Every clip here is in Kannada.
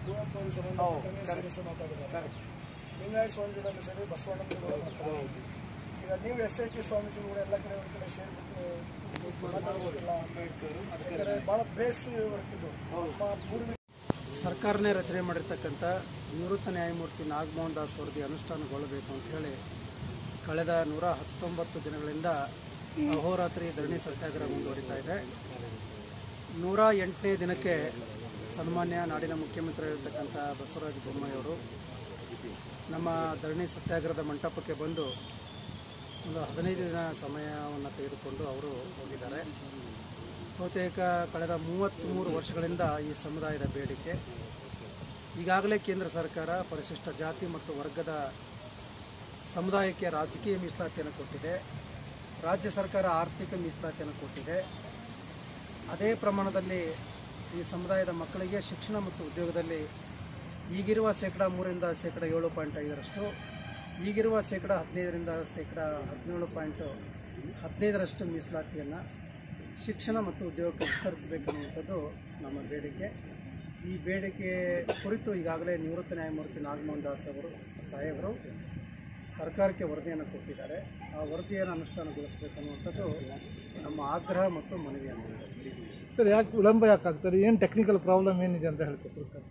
ಕುವೆಂಪು ಅವ್ರಿಗೆ ಸಂಬಂಧಪಟ್ಟಂಗೆ ಸದಸ್ಯರು ಮಾತಾಡಿದ್ದಾರೆ ಲಿಂಗಾಯತ ಸ್ವಾಮೀಜಿಗಳಲ್ಲಿ ಸರಿ ಬಸವಣ್ಣನವರು ಮಾತಾಡಿದ್ದಾರೆ ಈಗ ನೀವು ಎಸ್ ಎಸ್ ಟಿ ಸ್ವಾಮೀಜಿಗಳು ಎಲ್ಲ ಕಡೆ ಒಂದು ಕಡೆ ಸೇರಿಬಿಟ್ಟು ಮಾತಾಡೋದಿಲ್ಲ ಯಾಕಂದರೆ ಭಾಳ ಬೇಸ್ ವರ್ಕ್ ಇದು ನಮ್ಮ ಪೂರ್ವಿ ಸರ್ಕಾರನೇ ರಚನೆ ಮಾಡಿರ್ತಕ್ಕಂಥ ನಿವೃತ್ತ ನ್ಯಾಯಮೂರ್ತಿ ನಾಗಮೋಹನ್ ದಾಸ್ ವರದಿ ಅನುಷ್ಠಾನಗೊಳ್ಳಬೇಕು ಅಂತ ಹೇಳಿ ಕಳೆದ ನೂರ ಹತ್ತೊಂಬತ್ತು ದಿನಗಳಿಂದ ಅಹೋರಾತ್ರಿ ಧರಣಿ ಸತ್ಯಾಗ್ರಹ ಮುಂದುವರಿತಾ ಇದೆ ನೂರ ಎಂಟನೇ ದಿನಕ್ಕೆ ಸನ್ಮಾನ್ಯ ನಾಡಿನ ಮುಖ್ಯಮಂತ್ರಿಯಾಗಿರ್ತಕ್ಕಂಥ ಬಸವರಾಜ ಬೊಮ್ಮಾಯಿಯವರು ನಮ್ಮ ಧರಣಿ ಸತ್ಯಾಗ್ರಹದ ಮಂಟಪಕ್ಕೆ ಬಂದು ಒಂದು ಹದಿನೈದು ದಿನ ಸಮಯವನ್ನು ತೆಗೆದುಕೊಂಡು ಅವರು ಹೋಗಿದ್ದಾರೆ ಬಹುತೇಕ ಕಳೆದ ಮೂವತ್ತ್ಮೂರು ವರ್ಷಗಳಿಂದ ಈ ಸಮುದಾಯದ ಬೇಡಿಕೆ ಈಗಾಗಲೇ ಕೇಂದ್ರ ಸರ್ಕಾರ ಪರಿಶಿಷ್ಟ ಜಾತಿ ಮತ್ತು ವರ್ಗದ ಸಮುದಾಯಕ್ಕೆ ರಾಜಕೀಯ ಮೀಸಲಾತಿಯನ್ನು ಕೊಟ್ಟಿದೆ ರಾಜ್ಯ ಸರ್ಕಾರ ಆರ್ಥಿಕ ಮೀಸಲಾತಿಯನ್ನು ಕೊಟ್ಟಿದೆ ಅದೇ ಪ್ರಮಾಣದಲ್ಲಿ ಈ ಸಮುದಾಯದ ಮಕ್ಕಳಿಗೆ ಶಿಕ್ಷಣ ಮತ್ತು ಉದ್ಯೋಗದಲ್ಲಿ ಈಗಿರುವ ಶೇಕಡ ಮೂರರಿಂದ ಶೇಕಡ ಏಳು ಪಾಯಿಂಟ್ ಐದರಷ್ಟು ಈಗಿರುವ ಶೇಕಡ ಹದಿನೈದರಿಂದ ಶೇಕಡ ಹದಿನೇಳು ಪಾಯಿಂಟ್ ಹದಿನೈದರಷ್ಟು ಮೀಸಲಾತಿಯನ್ನು ಶಿಕ್ಷಣ ಮತ್ತು ಉದ್ಯೋಗಕ್ಕೆ ವಿಸ್ತರಿಸಬೇಕನ್ನುವಂಥದ್ದು ನಮ್ಮ ಬೇಡಿಕೆ ಈ ಬೇಡಿಕೆ ಕುರಿತು ಈಗಾಗಲೇ ನಿವೃತ್ತ ನ್ಯಾಯಮೂರ್ತಿ ನಾಗಮೋಹನ್ ದಾಸ್ ಅವರು ಸಾಹೇಬರು ಸರ್ಕಾರಕ್ಕೆ ವರದಿಯನ್ನು ಕೊಟ್ಟಿದ್ದಾರೆ ಆ ವರದಿಯನ್ನು ಅನುಷ್ಠಾನಗೊಳಿಸಬೇಕನ್ನುವಂಥದ್ದು ನಮ್ಮ ಆಗ್ರಹ ಮತ್ತು ಮನವಿಯನ್ನು ಸರ್ ಯಾಕೆ ವಿಳಂಬ ಯಾಕೆ ಆಗ್ತದೆ ಏನು ಟೆಕ್ನಿಕಲ್ ಪ್ರಾಬ್ಲಮ್ ಏನಿದೆ ಅಂತ ಹೇಳ್ತಾರೆ ಸರ್ಕಾರ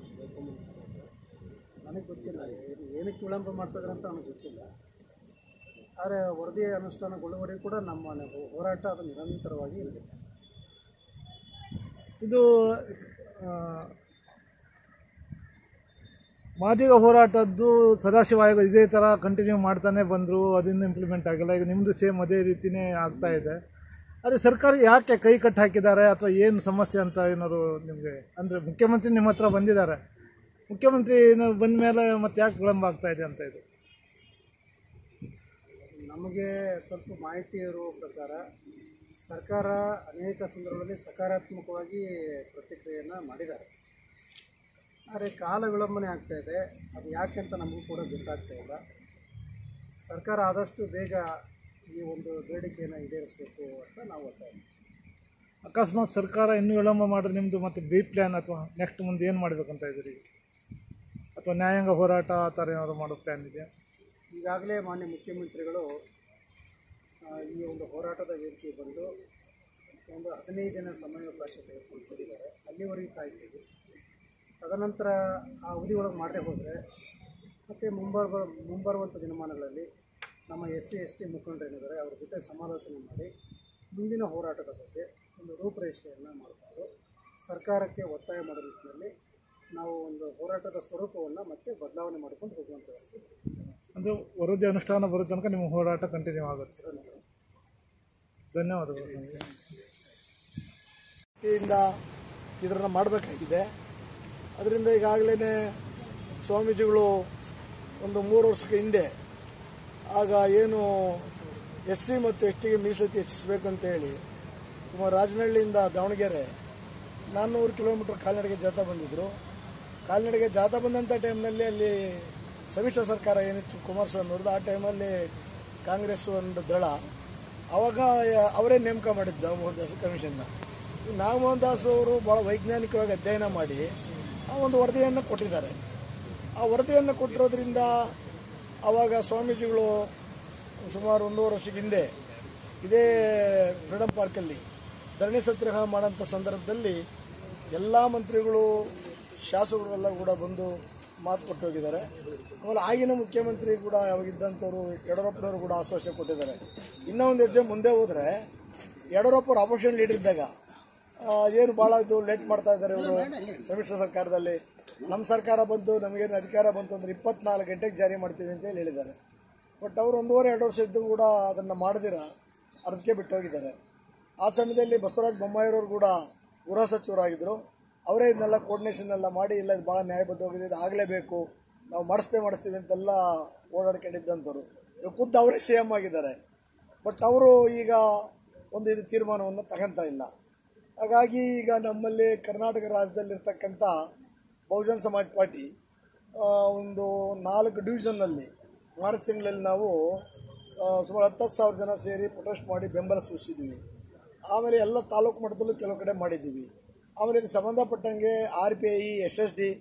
ನನಗೆ ಗೊತ್ತಿಲ್ಲ ಏನು ಏನಕ್ಕೆ ವಿಳಂಬ ಮಾಡ್ತಿದ್ರೆ ಅಂತ ನನಗೆ ಗೊತ್ತಿಲ್ಲ ಆದರೆ ವರದಿ ಅನುಷ್ಠಾನಗೊಳ್ಳುವವರೆಗೂ ಕೂಡ ನಮ್ಮ ಹೋರಾಟ ಅದು ನಿರಂತರವಾಗಿ ಇರುತ್ತೆ ಇದು ಆ, ಮಾದಿಗ ಹೋರಾಟದ್ದು ಸದಾಶಿವ ಆಯೋಗ ಇದೇ ಥರ ಕಂಟಿನ್ಯೂ ಮಾಡ್ತಾನೆ ಬಂದರು ಅದನ್ನು ಇಂಪ್ಲಿಮೆಂಟ್ ಆಗಿಲ್ಲ ಈಗ ನಿಮ್ಮದು ಸೇಮ್ ಅದೇ ರೀತಿಯೇ ಆಗ್ತಾ ಇದೆ ಆದರೆ ಸರ್ಕಾರ ಯಾಕೆ ಕೈ ಕಟ್ಟು ಹಾಕಿದ್ದಾರೆ ಅಥವಾ ಏನು ಸಮಸ್ಯೆ ಅಂತ ಏನಾದ್ರು ನಿಮಗೆ ಅಂದರೆ ಮುಖ್ಯಮಂತ್ರಿ ನಿಮ್ಮ ಹತ್ರ ಬಂದಿದ್ದಾರೆ ಮುಖ್ಯಮಂತ್ರಿ ಬಂದ ಮೇಲೆ ಮತ್ತೆ ಯಾಕೆ ವಿಳಂಬ ಆಗ್ತಾ ಇದೆ ಅಂತ ಇದು ನಮಗೆ ಸ್ವಲ್ಪ ಮಾಹಿತಿ ಇರುವ ಪ್ರಕಾರ ಸರ್ಕಾರ ಅನೇಕ ಸಂದರ್ಭದಲ್ಲಿ ಸಕಾರಾತ್ಮಕವಾಗಿ ಪ್ರತಿಕ್ರಿಯೆಯನ್ನು ಮಾಡಿದ್ದಾರೆ ಆದರೆ ಕಾಲ ವಿಳಂಬನೆ ಆಗ್ತಾ ಇದೆ ಅದು ಯಾಕೆ ಅಂತ ನಮಗೂ ಕೂಡ ಗೊತ್ತಾಗ್ತಾ ಇಲ್ಲ ಸರ್ಕಾರ ಆದಷ್ಟು ಬೇಗ ಈ ಒಂದು ಬೇಡಿಕೆಯನ್ನು ಈಡೇರಿಸಬೇಕು ಅಂತ ನಾವು ಒತ್ತಾಯ ಮಾಡ್ತೀವಿ. ಅಕಸ್ಮಾತ್ ಸರ್ಕಾರ ಇನ್ನೂ ವಿಳಂಬ ಮಾಡಿದ್ರೆ ನಿಮ್ಮದು ಮತ್ತೆ ಬಿ ಪ್ಲ್ಯಾನ್ ಅಥವಾ ನೆಕ್ಸ್ಟ್ ಮುಂದೆ ಏನು ಮಾಡಬೇಕಂತ ಇದ್ದೀರಿ ಅಥವಾ ನ್ಯಾಯಾಂಗ ಹೋರಾಟ ಆ ಥರ ಏನಾದ್ರು ಮಾಡೋ ಪ್ಲ್ಯಾನ್ ಇದೆಯಾ ಈಗಾಗಲೇ ಮಾನ್ಯ ಮುಖ್ಯಮಂತ್ರಿಗಳು ಆ, ಈ ಒಂದು ಹೋರಾಟದ ವೇದಿಕೆ ಬಂದು ಒಂದು ಹದಿನೈದು ದಿನ ಸಮಯಾವಕಾಶ ತೆಗೆದುಕೊಂಡು ಹೋಗಿದ್ದಾರೆ ಅಲ್ಲಿವರೆಗೆ ಕಾಯ್ತೀವಿ ತದನಂತರ ಆ ಅವಧಿ ಒಳಗೆ ಮಾಡದೆ ಹೋದರೆ ಮತ್ತು ಮುಂಬರುವ ಮುಂಬರುವಂಥ ದಿನಮಾನಗಳಲ್ಲಿ ನಮ್ಮ ಎಸ್ ಸಿ ಎಸ್ ಟಿ ಮುಖಂಡರೇನಿದ್ದಾರೆ ಅವ್ರ ಜೊತೆ ಸಮಾಲೋಚನೆ ಮಾಡಿ ಮುಂದಿನ ಹೋರಾಟದ ಬಗ್ಗೆ ಒಂದು ರೂಪರೇಷೆಯನ್ನು ಮಾಡಿಕೊಂಡು ಸರ್ಕಾರಕ್ಕೆ ಒತ್ತಾಯ ಮಾಡೋ ನಿಟ್ಟಿನಲ್ಲಿ ನಾವು ಒಂದು ಹೋರಾಟದ ಸ್ವರೂಪವನ್ನು ಮತ್ತೆ ಬದಲಾವಣೆ ಮಾಡಿಕೊಂಡು ಹೋಗುವಂಥ ವ್ಯವಸ್ಥೆ ಅಂದರೆ ವರದಿ ಅನುಷ್ಠಾನ ಬರೋ ತನಕ ನಿಮ್ಮ ಹೋರಾಟ ಕಂಟಿನ್ಯೂ ಆಗುತ್ತೆ ಧನ್ಯವಾದಗಳು ನಿಮಗೆ ಇಂದ ಇದನ್ನು ಮಾಡಬೇಕಾಗಿದೆ ಅದರಿಂದ ಈಗಾಗಲೇ ಸ್ವಾಮೀಜಿಗಳು ಒಂದು ಮೂರು ವರ್ಷಕ್ಕೆ ಹಿಂದೆ ಆಗ ಏನು ಎಸ್ ಸಿ ಮತ್ತು ಎಸ್ ಟಿಗೆ ಮೀಸಲಾತಿ ಹೆಚ್ಚಿಸಬೇಕು ಅಂತ ಹೇಳಿ ಸುಮಾರು ರಾಜನಹಳ್ಳಿಯಿಂದ ದಾವಣಗೆರೆ ನಾನ್ನೂರು ಕಿಲೋಮೀಟ್ರ್ ಕಾಲ್ನಡಿಗೆ ಜಾಥಾ ಬಂದಿದ್ದರು ಕಾಲ್ನಡಿಗೆ ಜಾಥಾ ಬಂದಂಥ ಟೈಮ್ನಲ್ಲಿ ಅಲ್ಲಿ ಸಮ್ಮಿಶ್ರ ಸರ್ಕಾರ ಏನಿತ್ತು ಕುಮಾರಸ್ವಾಮಿ ಅವ್ರದ್ದು ಆ ಟೈಮಲ್ಲಿ ಕಾಂಗ್ರೆಸ್ ಒಂದು ದಳ ಆವಾಗ ಅವರೇ ನೇಮಕ ಮಾಡಿದ್ದು ಮೋಹನ್ ದಾಸ್ ಕಮಿಷನ್ನ ನಾಗಮೋಹನ್ ದಾಸ್ ಅವರು ಭಾಳ ವೈಜ್ಞಾನಿಕವಾಗಿ ಅಧ್ಯಯನ ಮಾಡಿ ಆ ಒಂದು ವರದಿಯನ್ನು ಕೊಟ್ಟಿದ್ದಾರೆ ಆ ವರದಿಯನ್ನು ಕೊಟ್ಟಿರೋದ್ರಿಂದ ಆವಾಗ ಸ್ವಾಮೀಜಿಗಳು ಸುಮಾರು ಒಂದೂವರೆ ವರ್ಷದ ಹಿಂದೆ ಇದೇ ಫ್ರೀಡಮ್ ಪಾರ್ಕಲ್ಲಿ ಧರಣಿ ಸತ್ಯಾಗ್ರಹ ಮಾಡೋಂಥ ಸಂದರ್ಭದಲ್ಲಿ ಎಲ್ಲ ಮಂತ್ರಿಗಳು ಶಾಸಕರೆಲ್ಲ ಕೂಡ ಬಂದು ಮಾತು ಕೊಟ್ಟು ಹೋಗಿದ್ದಾರೆ ಆಮೇಲೆ ಆಗಿನ ಮುಖ್ಯಮಂತ್ರಿ ಕೂಡ ಯಾವಾಗಿದ್ದಂಥವ್ರು ಯಡಿಯೂರಪ್ಪನವರು ಕೂಡ ಆಶ್ವಾಸನೆ ಕೊಟ್ಟಿದ್ದಾರೆ ಇನ್ನೂ ಒಂದು ಹೆಜ್ಜೆ ಮುಂದೆ ಹೋದರೆ ಯಡಿಯೂರಪ್ಪರು ಅಪೋಸಿಷನ್ ಲೀಡರ್ ಇದ್ದಾಗ ಆ, ಏನು ಭಾಳ ಇದು ಲೇಟ್ ಮಾಡ್ತಾ ಇದ್ದಾರೆ ಇವರು ಸಮ್ಮಿಶ್ರ ಸರ್ಕಾರದಲ್ಲಿ ನಮ್ಮ ಸರ್ಕಾರ ಬಂತು ನಮಗೇನು ಅಧಿಕಾರ ಬಂತು ಅಂದರೆ ಇಪ್ಪತ್ನಾಲ್ಕು ಗಂಟೆಗೆ ಜಾರಿ ಮಾಡ್ತೀವಿ ಅಂತ ಹೇಳಿ ಹೇಳಿದ್ದಾರೆ ಬಟ್ ಅವರು ಒಂದೂವರೆ ಎರಡು ವರ್ಷ ಇದ್ದು ಕೂಡ ಅದನ್ನು ಮಾಡದಿರ ಅರ್ಧಕ್ಕೆ ಬಿಟ್ಟು ಹೋಗಿದ್ದಾರೆ ಆ ಸಮಯದಲ್ಲಿ ಬಸವರಾಜ ಬೊಮ್ಮಾಯಿರವರು ಕೂಡ ಗೃಹ ಸಚಿವರಾಗಿದ್ದರು ಅವರೇ ಇದನ್ನೆಲ್ಲ ಕೋರ್ಡಿನೇಷನ್ ಎಲ್ಲ ಮಾಡಿ ಇಲ್ಲ ಇದು ಭಾಳ ನ್ಯಾಯಬದ್ಧವಾಗಿದೆ ಇದು ಆಗಲೇಬೇಕು ನಾವು ಮಾಡಿಸ್ತೇ ಮಾಡಿಸ್ತೀವಿ ಅಂತೆಲ್ಲ ಓಡಾಡ್ಕೊಂಡಿದ್ದಂಥವ್ರು ಇವಾಗ ಖುದ್ದು ಅವರೇ ಸಿ ಎಮ್ ಆಗಿದ್ದಾರೆ ಬಟ್ ಅವರು ಈಗ ಒಂದು ಇದು ತೀರ್ಮಾನವನ್ನು ತಗೊಂತ ಇಲ್ಲ ಹಾಗಾಗಿ ಈಗ ನಮ್ಮಲ್ಲಿ ಕರ್ನಾಟಕ ರಾಜ್ಯದಲ್ಲಿರ್ತಕ್ಕಂಥ ಬಹುಜನ್ ಸಮಾಜ್ ಪಾರ್ಟಿ ಆ, ಒಂದು ನಾಲ್ಕು ಡಿವಿಷನ್ನಲ್ಲಿ ಮಾರ್ಚ್ ತಿಂಗಳಲ್ಲಿ ನಾವು ಆ, ಸುಮಾರು ಹತ್ತತ್ತು ಸಾವಿರ ಜನ ಸೇರಿ ಪ್ರೊಟೆಸ್ಟ್ ಮಾಡಿ ಬೆಂಬಲ ಸೂಚಿಸಿದ್ದೀವಿ ಆಮೇಲೆ ಎಲ್ಲ ತಾಲೂಕು ಮಟ್ಟದಲ್ಲೂ ಕೆಲವು ಕಡೆ ಮಾಡಿದ್ದೀವಿ ಆಮೇಲೆ ಇದು ಸಂಬಂಧಪಟ್ಟಂಗೆ R P I S S D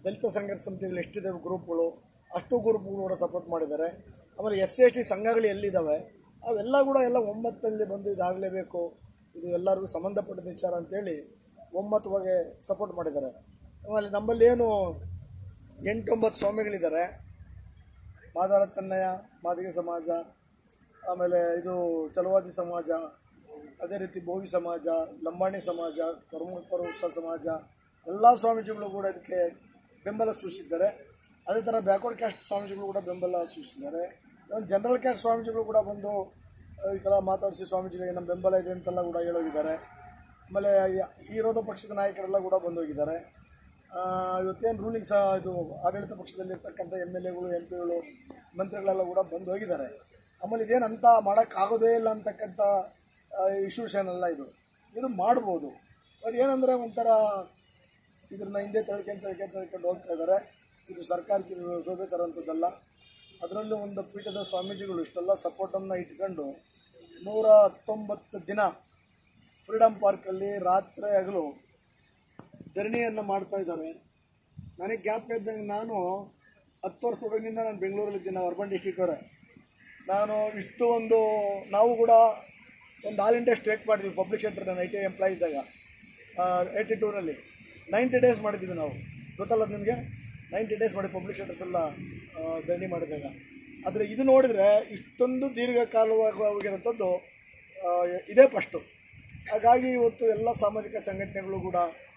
ದಲಿತ ಸಂಘರ್ಷ ಸಮಿತಿಗಳು ಎಷ್ಟಿದೆ ಗ್ರೂಪ್ಗಳು ಅಷ್ಟು ಗ್ರೂಪ್ಗಳು ಕೂಡ ಸಪೋರ್ಟ್ ಮಾಡಿದ್ದಾರೆ ಆಮೇಲೆ ಎಸ್ ಸಿ ಎಸ್ ಟಿ ಸಂಘಗಳು ಎಲ್ಲಿದ್ದಾವೆ ಅವೆಲ್ಲ ಕೂಡ ಎಲ್ಲ ಒಮ್ಮತ್ತಲ್ಲಿ ಬಂದು ಇದಾಗಲೇಬೇಕು ಇದು ಎಲ್ಲರಿಗೂ ಸಂಬಂಧಪಟ್ಟಿದ ವಿಚಾರ ಅಂತೇಳಿ ಒಮ್ಮತವಾಗಿ ಸಪೋರ್ಟ್ ಮಾಡಿದ್ದಾರೆ ಆಮೇಲೆ ನಮ್ಮಲ್ಲಿ ಏನು ಎಂಟೊಂಬತ್ತು ಸ್ವಾಮಿಗಳಿದ್ದಾರೆ ಮಾದಾರ ಚೆನ್ನಯ್ಯ ಮಾದಿಗೆ ಸಮಾಜ ಆಮೇಲೆ ಇದು ಚಲವಾದಿ ಸಮಾಜ ಅದೇ ರೀತಿ ಬೋವಿ ಸಮಾಜ ಲಂಬಾಣಿ ಸಮಾಜ ಕರ್ಮಕರ ಸಮಾಜ ಎಲ್ಲ ಸ್ವಾಮೀಜಿಗಳು ಕೂಡ ಇದಕ್ಕೆ ಬೆಂಬಲ ಸೂಚಿಸಿದ್ದಾರೆ ಅದೇ ಥರ ಬ್ಯಾಕ್ವರ್ಡ್ ಕ್ಯಾಸ್ಟ್ ಸ್ವಾಮೀಜಿಗಳು ಕೂಡ ಬೆಂಬಲ ಸೂಚಿಸಿದ್ದಾರೆ ಜನರಲ್ ಕ್ಯಾಸ್ಟ್ ಸ್ವಾಮೀಜಿಗಳು ಕೂಡ ಬಂದು ಆ, ಈ ಥರ ಮಾತಾಡಿಸಿ ಸ್ವಾಮೀಜಿಗಳಿಗೆ ನಮ್ಮ ಬೆಂಬಲ ಇದೆ ಅಂತೆಲ್ಲ ಕೂಡ ಹೇಳೋಗಿದ್ದಾರೆ ಆಮೇಲೆ ಯ- ಈ ವಿರೋಧ ಪಕ್ಷದ ನಾಯಕರೆಲ್ಲ ಕೂಡ ಬಂದೋಗಿದ್ದಾರೆ ಆ, ಇವತ್ತೇನು ರೂಲಿಂಗ್ ಸಹ ಇದು ಆಡಳಿತ ಪಕ್ಷದಲ್ಲಿರ್ತಕ್ಕಂಥ ಎಮ್ ಎಲ್ ಎಗಳು ಎಂ ಪಿಗಳು ಮಂತ್ರಿಗಳೆಲ್ಲ ಕೂಡ ಬಂದು ಹೋಗಿದ್ದಾರೆ ಆಮೇಲೆ ಇದೇನು ಅಂತ ಮಾಡೋಕ್ಕಾಗೋದೇ ಇಲ್ಲ ಅಂತಕ್ಕಂಥ ಇಶ್ಯೂಸ್ ಏನಲ್ಲ ಇದು ಇದು ಮಾಡ್ಬೋದು ಬಟ್ ಏನಂದರೆ ಒಂಥರ ಇದನ್ನ ಹಿಂದೆ ತಳ್ಕೊಂಡು ತಳ್ಕೊಂಡು ತಳ್ಕೊಂಡು ಹೋಗ್ತಾ ಇದ್ದಾರೆ ಇದು ಸರ್ಕಾರಕ್ಕೆ ಇದು ಶೋಭೆ ತರೋಂಥದ್ದಲ್ಲ ಅದರಲ್ಲೂ ಒಂದು ಪೀಠದ ಸ್ವಾಮೀಜಿಗಳು ಇಷ್ಟೆಲ್ಲ ಸಪೋರ್ಟನ್ನು ಇಟ್ಕೊಂಡು ನೂರ ಹತ್ತೊಂಬತ್ತು ದಿನ ಫ್ರೀಡಮ್ ಪಾರ್ಕಲ್ಲಿ ರಾತ್ರಿ ಹಗಲು ಧರಣಿಯನ್ನು ಮಾಡ್ತಾ ಇದ್ದಾರೆ ನನಗೆ ಜ್ಞಾಪಕ ಇದ್ದಂಗೆ ನಾನು ಹತ್ತು ವರ್ಷ ಹುಡುಗನಿಂದ ನಾನು ಬೆಂಗಳೂರಲ್ಲಿದ್ದೀನಿ ನಾವು ಅರ್ಬನ್ ಡಿಸ್ಟಿಕ್ ಅವರೇ ನಾನು ಇಷ್ಟು ಒಂದು ನಾವು ಕೂಡ ಒಂದು ಆಲ್ ಇಂಡಿಯಾ ಸ್ಟ್ರೇಟ್ ಮಾಡಿದ್ವಿ ಪಬ್ಲಿಕ್ ಸೆಕ್ಟರ್ ನಾನು ಐ ಟಿ ಎಂಪ್ಲಾಯ್ ಇದ್ದಾಗ ಏಯ್ಟಿ ಟೂರಲ್ಲಿ ನೈಂಟಿ ಡೇಸ್ ಮಾಡಿದ್ವಿ ನಾವು ಗೊತ್ತಲ್ಲ ನಿಮಗೆ ನೈಂಟಿ ಡೇಸ್ ಮಾಡಿ ಪಬ್ಲಿಕ್ ಸೆಕ್ಟರ್ಸ್ ಎಲ್ಲ ಆ, ಧರಣಿ ಮಾಡಿದಾಗ ಆದರೆ ಇದು ನೋಡಿದರೆ ಇಷ್ಟೊಂದು ದೀರ್ಘಕಾಲವಾಗಿರೋಂಥದ್ದು ಆ, ಇದೇ ಫಸ್ಟು ಹಾಗಾಗಿ ಇವತ್ತು ಎಲ್ಲ ಸಾಮಾಜಿಕ ಸಂಘಟನೆಗಳು ಕೂಡ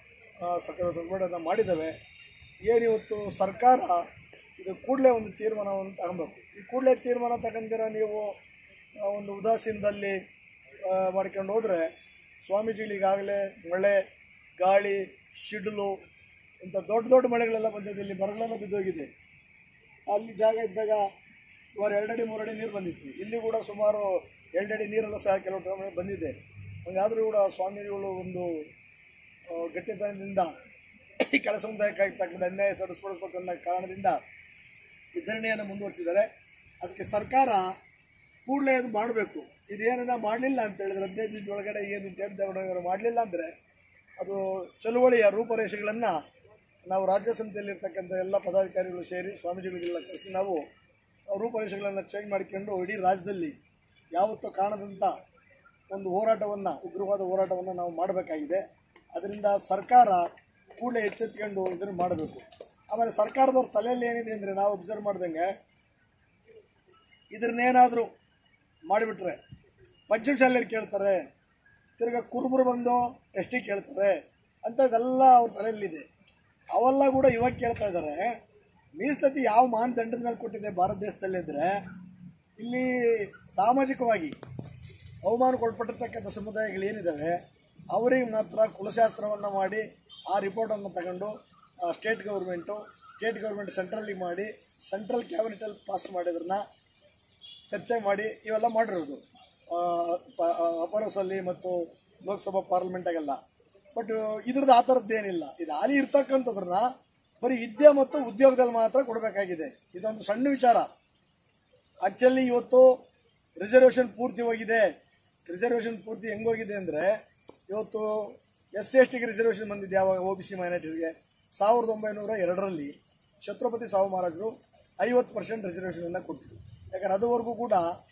ಸಂಘಟನೆ ಮಾಡಿದ್ದಾವೆ ಏನಿವತ್ತು ಸರ್ಕಾರ ಇದು ಕೂಡಲೇ ಒಂದು ತೀರ್ಮಾನವನ್ನು ತಗೊಬೇಕು ಈ ಕೂಡಲೇ ತೀರ್ಮಾನ ತಗೊಂಡಿರ ನೀವು ಆ, ಒಂದು ಉದಾಸೀನದಲ್ಲಿ ಆ, ಮಾಡ್ಕೊಂಡು ಹೋದರೆ ಸ್ವಾಮೀಜಿಗಳಿಗಾಗಲೇ ಮಳೆ ಗಾಳಿ ಸಿಡಿಲು ಇಂಥ ದೊಡ್ಡ ದೊಡ್ಡ ಮಳೆಗಳೆಲ್ಲ ಬಂದಿದೆ ಇಲ್ಲಿ ಮರಗಳೆಲ್ಲ ಬಿದ್ದೋಗಿದೆ ಅಲ್ಲಿ ಜಾಗ ಇದ್ದಾಗ ಸುಮಾರು ಎರಡಡಿ ಮೂರಡಿ ನೀರು ಬಂದಿತ್ತು ಇಲ್ಲಿ ಕೂಡ ಸುಮಾರು ಎರಡಡಿ ನೀರೆಲ್ಲ ಸಹ ಕೆಲವು ಟೈಮ್ ಬಂದಿದೆ ಹಂಗಾದರೂ ಕೂಡ ಸ್ವಾಮಿಗಳು ಒಂದು ಆ, ಗಟ್ಟಿತನದಿಂದ ಈ ಕೆಳ ಸಮುದಾಯಕ್ಕಾಗಿ ತಕ್ಕಂಥ ಅನ್ಯಾಯ ಸರಿಸ್ಕೊಳ್ಬೇಕು ಅನ್ನೋ ಕಾರಣದಿಂದ ಈ ಧರಣಿಯನ್ನು ಮುಂದುವರಿಸಿದ್ದಾರೆ ಅದಕ್ಕೆ ಸರ್ಕಾರ ಕೂಡಲೇ ಅದು ಮಾಡಬೇಕು ಇದೇನನ್ನ ಮಾಡಲಿಲ್ಲ ಅಂತ ಹೇಳಿದ್ರೆ ಹದಿನೈದು ದಿನದ ಒಳಗಡೆ ಏನು ಟೈಮ್ ತಗೊಂಡೋಗಿರೋ ಮಾಡಲಿಲ್ಲ ಅಂದರೆ ಅದು ಚಳುವಳಿಯ ರೂಪರೇಷೆಗಳನ್ನು ನಾವು ರಾಜ್ಯ ಸಮಿತಿಯಲ್ಲಿರ್ತಕ್ಕಂಥ ಎಲ್ಲ ಪದಾಧಿಕಾರಿಗಳು ಸೇರಿ ಸ್ವಾಮೀಜಿಗಳಿಗೆಲ್ಲ ಕರೆಸಿ ನಾವು ರೂಪರೇಷೆಗಳನ್ನು ಚೇಂಜ್ ಮಾಡಿಕೊಂಡು ಇಡೀ ರಾಜ್ಯದಲ್ಲಿ ಯಾವತ್ತೂ ಕಾಣದಂಥ ಒಂದು ಹೋರಾಟವನ್ನು ಉಗ್ರವಾದ ಹೋರಾಟವನ್ನು ನಾವು ಮಾಡಬೇಕಾಗಿದೆ ಅದರಿಂದ ಸರ್ಕಾರ ಕೂಡಲೇ ಎಚ್ಚೆತ್ಕೊಂಡು ಇದನ್ನು ಮಾಡಬೇಕು ಆಮೇಲೆ ಸರ್ಕಾರದವ್ರ ತಲೆಯಲ್ಲಿ ಏನಿದೆ ಅಂದರೆ ನಾವು ಅಬ್ಸರ್ವ್ ಮಾಡ್ದಂಗೆ ಇದನ್ನೇನಾದರೂ ಮಾಡಿಬಿಟ್ರೆ ಪಂಚಮಶಾಲೆಯಲ್ಲಿ ಕೇಳ್ತಾರೆ ತಿರ್ಗಾ ಕುರುಬರು ಬಂದು ಎಸ್ ಟಿ ಕೇಳ್ತಾರೆ ಅಂಥದ್ದೆಲ್ಲ ಅವ್ರ ತಲೆಯಲ್ಲಿದೆ ಅವೆಲ್ಲ ಕೂಡ ಇವಾಗ ಕೇಳ್ತಾ ಇದ್ದಾರೆ ಮೀಸಲಾತಿ ಯಾವ ಮಾನದಂಡದ ಮೇಲೆ ಕೊಟ್ಟಿದೆ ಭಾರತ ದೇಶದಲ್ಲಿ ಅಂದರೆ ಇಲ್ಲಿ ಸಾಮಾಜಿಕವಾಗಿ ಅವಮಾನಕ್ಕೊಳ್ಪಟ್ಟಿರ್ತಕ್ಕಂಥ ಸಮುದಾಯಗಳೇನಿದ್ದಾವೆ ಅವರಿಗೆ ಮಾತ್ರ ಕುಲಶಾಸ್ತ್ರವನ್ನು ಮಾಡಿ ಆ ರಿಪೋರ್ಟನ್ನು ತಗೊಂಡು ಸ್ಟೇಟ್ ಗೌರ್ಮೆಂಟು ಸ್ಟೇಟ್ ಗೌರ್ಮೆಂಟ್ ಸೆಂಟ್ರಲ್ಲಿ ಮಾಡಿ ಸೆಂಟ್ರಲ್ ಕ್ಯಾಬಿನೆಟಲ್ಲಿ ಪಾಸ್ ಮಾಡಿದ್ರನ್ನ ಚರ್ಚೆ ಮಾಡಿ ಇವೆಲ್ಲ ಮಾಡಿರೋದು ಆ, ಪ- ಆ, ಅಪರ ಹೌಸಲ್ಲಿ ಮತ್ತು ಲೋಕಸಭಾ ಪಾರ್ಲಿಮೆಂಟಾಗೆಲ್ಲ ಬಟ್ ಇದ್ರದ್ದು ಆ ಥರದ್ದು ಏನಿಲ್ಲ ಇದು ಹಾಲಿ ಇರ್ತಕ್ಕಂಥದ್ರನ್ನ ಬರೀ ವಿದ್ಯೆ ಮತ್ತು ಉದ್ಯೋಗದಲ್ಲಿ ಮಾತ್ರ ಕೊಡಬೇಕಾಗಿದೆ ಇದೊಂದು ಸಣ್ಣ ವಿಚಾರ ಆ್ಯಕ್ಚುಲಿ ಇವತ್ತು ರಿಸರ್ವೇಷನ್ ಪೂರ್ತಿ ಹೋಗಿದೆ ರಿಸರ್ವೇಷನ್ ಪೂರ್ತಿ ಹೆಂಗೆ ಹೋಗಿದೆ ಅಂದರೆ ಇವತ್ತು ಎಸ್ ಸಿ ಎಸ್ ಟಿಗೆ ರಿಸರ್ವೇಷನ್ ಬಂದಿದೆ ಯಾವಾಗ ಒ ಬಿ ಸಿ ಮೈನಾರಿಟೀಸ್ಗೆ ಸಾವಿರದ ಒಂಬೈನೂರ ಎರಡರಲ್ಲಿ ಛತ್ರಪತಿ ಸಾವು ಮಹಾರಾಜರು ಐವತ್ತು ಪರ್ಸೆಂಟ್ ರಿಸರ್ವೇಷನನ್ನು ಕೊಟ್ಟರು ಯಾಕಂದ್ರೆ ಅದುವರೆಗೂ ಕೂಡ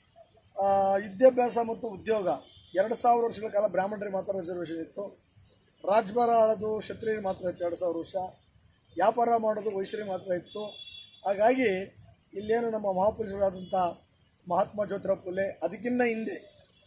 ಆ, ವಿದ್ಯಾಭ್ಯಾಸ ಮತ್ತು ಉದ್ಯೋಗ ಎರಡು ಸಾವಿರ ವರ್ಷಗಳ ಕಾಲ ಬ್ರಾಹ್ಮಣರಿಗೆ ಮಾತ್ರ ರಿಸರ್ವೇಷನ್ ಇತ್ತು ರಾಜ್ಭಾರ ಆಳೋದು ಕ್ಷತ್ರಿಯರಿಗೆ ಮಾತ್ರ ಇತ್ತು ಎರಡು ಸಾವಿರ ವರ್ಷ ವ್ಯಾಪಾರ ಮಾಡೋದು ವೈಶ್ಯರಿಗೆ ಮಾತ್ರ ಇತ್ತು ಹಾಗಾಗಿ ಇಲ್ಲೇನು ನಮ್ಮ ಮಹಾಪುರುಷರಾದಂಥ ಮಹಾತ್ಮ ಜ್ಯೋತಿರಾವ್ ಫುಲೆ ಅದಕ್ಕಿಂತ ಹಿಂದೆ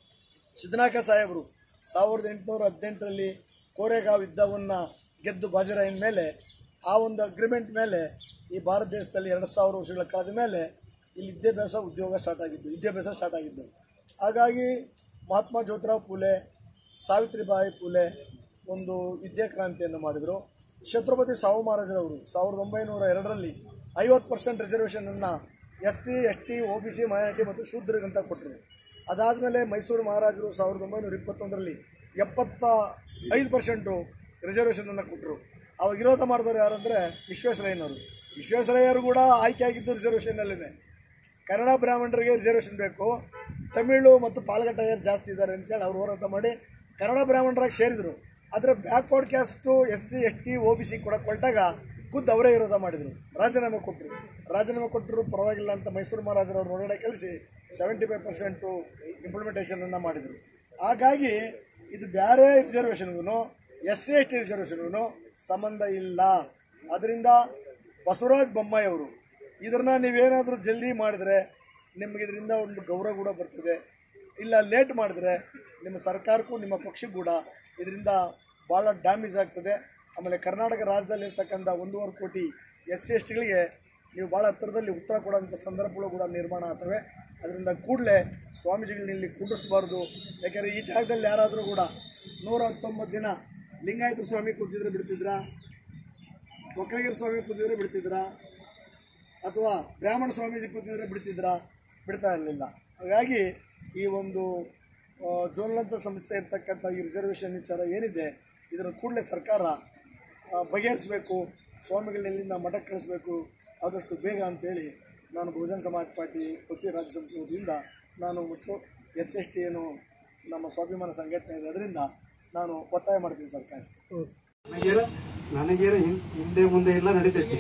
ಸಿದ್ದನಾಕ ಸಾಹೇಬರು ಸಾವಿರದ ಎಂಟುನೂರ ಹದಿನೆಂಟರಲ್ಲಿ ಕೋರೆಗಾಂವ್ ಯುದ್ಧವನ್ನು ಗೆದ್ದು ಬಾಜಿರಾಯನ ಮೇಲೆ ಆ ಒಂದು ಅಗ್ರಿಮೆಂಟ್ ಮೇಲೆ ಈ ಭಾರತ ದೇಶದಲ್ಲಿ ಎರಡು ಸಾವಿರ ವರ್ಷಗಳ ಕಳೆದ ಮೇಲೆ ಇಲ್ಲಿ ವಿದ್ಯಾಭ್ಯಾಸ ಉದ್ಯೋಗ ಸ್ಟಾರ್ಟ್ ಆಗಿದ್ದು ವಿದ್ಯಾಭ್ಯಾಸ ಸ್ಟಾರ್ಟ್ ಆಗಿದ್ದು ಹಾಗಾಗಿ ಮಹಾತ್ಮ ಜ್ಯೋತಿರಾವ್ ಫುಲೆ ಸಾವಿತ್ರಿಬಾಯಿ ಫುಲೆ ಒಂದು ವಿದ್ಯಾಕ್ರಾಂತಿಯನ್ನು ಮಾಡಿದರು ಛತ್ರಪತಿ ಸಾವು ಮಹಾರಾಜರವರು ಸಾವಿರದ ಒಂಬೈನೂರ ಎರಡರಲ್ಲಿ ಐವತ್ತು ಪರ್ಸೆಂಟ್ ರಿಸರ್ವೇಷನನ್ನು S C S T O B C minority ಮತ್ತು ಶೂದ್ರಗಂತ ಕೊಟ್ಟರು ಅದಾದಮೇಲೆ ಮೈಸೂರು ಮಹಾರಾಜರು ಸಾವಿರದ ಒಂಬೈನೂರ ಇಪ್ಪತ್ತೊಂದರಲ್ಲಿ ಎಪ್ಪತ್ತ ಐದು ಪರ್ಸೆಂಟು ರಿಸರ್ವೇಷನನ್ನು ಕೊಟ್ಟರು ಅವಾಗ ವಿರೋಧ ಮಾಡಿದವರು ಯಾರಂದರೆ ವಿಶ್ವೇಶ್ವರಯ್ಯನವರು ವಿಶ್ವೇಶ್ವರಯ್ಯರು ಕೂಡ ಆಯ್ಕೆ ಆಗಿದ್ದು ರಿಸರ್ವೇಷನ್ನಲ್ಲೇ ಕನ್ನಡ ಬ್ರಾಹ್ಮಣರಿಗೆ ರಿಸರ್ವೇಷನ್ ಬೇಕು ತಮಿಳು ಮತ್ತು ಪಾಲ್ಗಟ್ಟಯ್ಯರು ಜಾಸ್ತಿ ಇದ್ದಾರೆ ಅಂತೇಳಿ ಅವ್ರು ಹೋರಾಟ ಮಾಡಿ ಕನ್ನಡ ಬ್ರಾಹ್ಮಣರಾಗಿ ಸೇರಿದರು ಆದರೆ backward caste S C S T O B C ಕೊಡಕ್ಕೆ ಹೊರಟಾಗ ಖುದ್ದು ಅವರೇ ವಿರೋಧ ಮಾಡಿದರು ರಾಜೀನಾಮೆ ಕೊಟ್ಟರು ರಾಜೀನಾಮೆ ಕೊಟ್ಟರು ಪರವಾಗಿಲ್ಲ ಅಂತ ಮೈಸೂರು ಮಹಾರಾಜರವ್ರ ಹೊರಗಡೆ ಕಳಿಸಿ ಸೆವೆಂಟಿ ಫೈವ್ ಪರ್ಸೆಂಟು ಇಂಪ್ಲಿಮೆಂಟೇಷನನ್ನು ಮಾಡಿದರು ಹಾಗಾಗಿ ಇದು ಬೇರೆ ರಿಸರ್ವೇಷನ್ಗೂ ಎಸ್ ಸಿ ಎಸ್ ಟಿ ರಿಸರ್ವೇಷನ್ಗೂ ಸಂಬಂಧ ಇಲ್ಲ ಅದರಿಂದ ಬಸವರಾಜ ಬೊಮ್ಮಾಯಿ ಅವರು ಇದನ್ನ ನೀವೇನಾದರೂ ಜಲ್ದಿ ಮಾಡಿದರೆ ನಿಮಗೆ ಇದರಿಂದ ಒಂದು ಗೌರವ ಕೂಡ ಬರ್ತದೆ ಇಲ್ಲ ಲೇಟ್ ಮಾಡಿದ್ರೆ ನಿಮ್ಮ ಸರ್ಕಾರಕ್ಕೂ ನಿಮ್ಮ ಪಕ್ಷಕ್ಕೂ ಕೂಡ ಇದರಿಂದ ಭಾಳ ಡ್ಯಾಮೇಜ್ ಆಗ್ತದೆ ಆಮೇಲೆ ಕರ್ನಾಟಕ ರಾಜ್ಯದಲ್ಲಿ ಇರ್ತಕ್ಕಂಥ ಒಂದೂವರೆ ಕೋಟಿ ಎಸ್ ಸಿ ಎಸ್ ಟಿಗಳಿಗೆ ನೀವು ಭಾಳ ಹತ್ತಿರದಲ್ಲಿ ಉತ್ತರ ಕೊಡೋಂಥ ಸಂದರ್ಭಗಳು ಕೂಡ ನಿರ್ಮಾಣ ಆಗ್ತವೆ ಅದರಿಂದ ಕೂಡಲೇ ಸ್ವಾಮೀಜಿಗಳನ್ನ ಇಲ್ಲಿ ಕುಂಡ್ರಿಸಬಾರ್ದು ಯಾಕೆಂದರೆ ಈ ಜಾಗದಲ್ಲಿ ಯಾರಾದರೂ ಕೂಡ ನೂರ ಹತ್ತೊಂಬತ್ತು ದಿನ ಲಿಂಗಾಯತ ಸ್ವಾಮಿ ಕೂತಿದ್ರೆ ಬಿಡ್ತಿದ್ರಾ ಒಕ್ಕಲಿಗರ ಸ್ವಾಮಿ ಕೂತಿದ್ರೆ ಬಿಡ್ತಿದ್ರಾ ಅಥವಾ ಬ್ರಾಹ್ಮಣ ಸ್ವಾಮೀಜಿ ಕೂತಿದ್ರೆ ಬಿಡ್ತಿದ್ರಾ ಬಿಡ್ತಾ ಇರಲಿಲ್ಲ ಹಾಗಾಗಿ ಈ ಒಂದು ಆ, ಜೋನ್ಲಂತ ಸಮಸ್ಯೆ ಇರ್ತಕ್ಕಂಥ ಈ ರಿಸರ್ವೇಷನ್ ವಿಚಾರ ಏನಿದೆ ಇದನ್ನು ಕೂಡಲೇ ಸರ್ಕಾರ ಆ, ಬಗೆಹರಿಸಬೇಕು ಸ್ವಾಮಿಗಳನ್ನ ಇಲ್ಲಿಂದ ಮಠಕ್ಕೆ ಕಳಿಸ್ಬೇಕು ಆದಷ್ಟು ಬೇಗ ಅಂತೇಳಿ ನಾನು ಬಹುಜನ ಸಮಾಜ ಪಾರ್ಟಿ ವತಿ ರಾಜ್ಯ ಸಮಿತಿ ವತಿಯಿಂದ ನಾನು ಮತ್ತು ಎಸ್ ಎಸ್ ಟಿ ಏನು ನಮ್ಮ ಸ್ವಾಭಿಮಾನ ಸಂಘಟನೆ ಇದೆ ಅದರಿಂದ ನಾನು ಒತ್ತಾಯ ಮಾಡ್ತೀನಿ ಸರ್ಕಾರ ನನಗೇನ ನನಗೇನ ಹಿಂ- ಹಿಂದೆ ಮುಂದೆ ಎಲ್ಲ ನಡೀತೈತಿ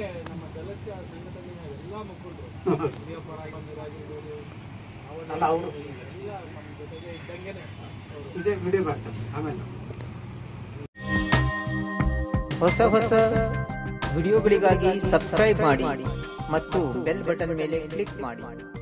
ಅಲ್ಲ ಅವರು ಇದೇ ವಿಡಿಯೋ ಮಾಡ್ತಾರೆ ಆಮೇಲೆ ಹೊಸ ಹೊಸ ವಿಡಿಯೋಗಳಿಗಾಗಿ ಸಬ್ಸ್ಕ್ರೈಬ್ ಮಾಡಿ ಮತ್ತು ಬೆಲ್ ಬಟನ್ ಮೇಲೆ ಕ್ಲಿಕ್ ಮಾಡಿ